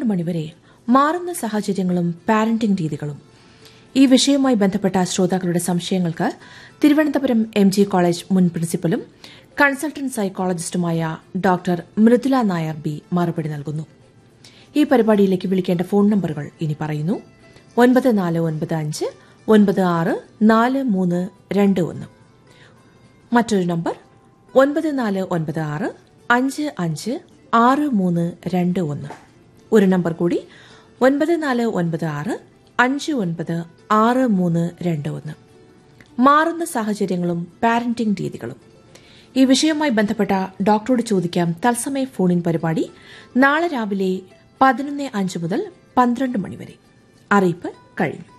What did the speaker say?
മണിവരെ മാറുന്ന സാഹചര്യങ്ങളും പാരന്റിംഗ് രീതികളും ഈ വിഷയവുമായി ബന്ധപ്പെട്ട ശ്രോതാക്കളുടെ സംശയങ്ങൾക്ക് തിരുവനന്തപുരം എം ജി കോളേജ് മുൻ പ്രിൻസിപ്പലും കൺസൾട്ടന്റ് സൈക്കോളജിസ്റ്റുമായ ഡോക്ടർ മൃദുല നായർ ബി മറുപടി നൽകുന്നു ഈ പരിപാടിയിലേക്ക് വിളിക്കേണ്ട ഫോൺ നമ്പറുകൾ ഇനി പറയുന്നു ഒൻപത് നാല് ഒൻപത് അഞ്ച് ഒൻപത് ആറ് നാല് മൂന്ന് രണ്ട് ഒന്ന് മറ്റൊരു നമ്പർ ഒൻപത് നാല് ഒൻപത് ആറ് അഞ്ച് അഞ്ച് ആറ് മൂന്ന് രണ്ട് ഒന്ന് ഒരു നമ്പർ കൂടി ഒൻപത് നാല് ഒൻപത് ആറ് അഞ്ച് ഒൻപത് ആറ് മൂന്ന് രണ്ട് ഒന്ന് മാറുന്ന സാഹചര്യങ്ങളും പാരന്റിംഗ് രീതികളും ഈ വിഷയവുമായി ബന്ധപ്പെട്ട ഡോക്ടറോട് ചോദിക്കാം തത്സമയ ഫോണിൻ പരിപാടി നാളെ രാവിലെ പതിനൊന്ന് അഞ്ച് മുതൽ പന്ത്രണ്ട് മണിവരെ അറിയിപ്പ് കഴിഞ്ഞു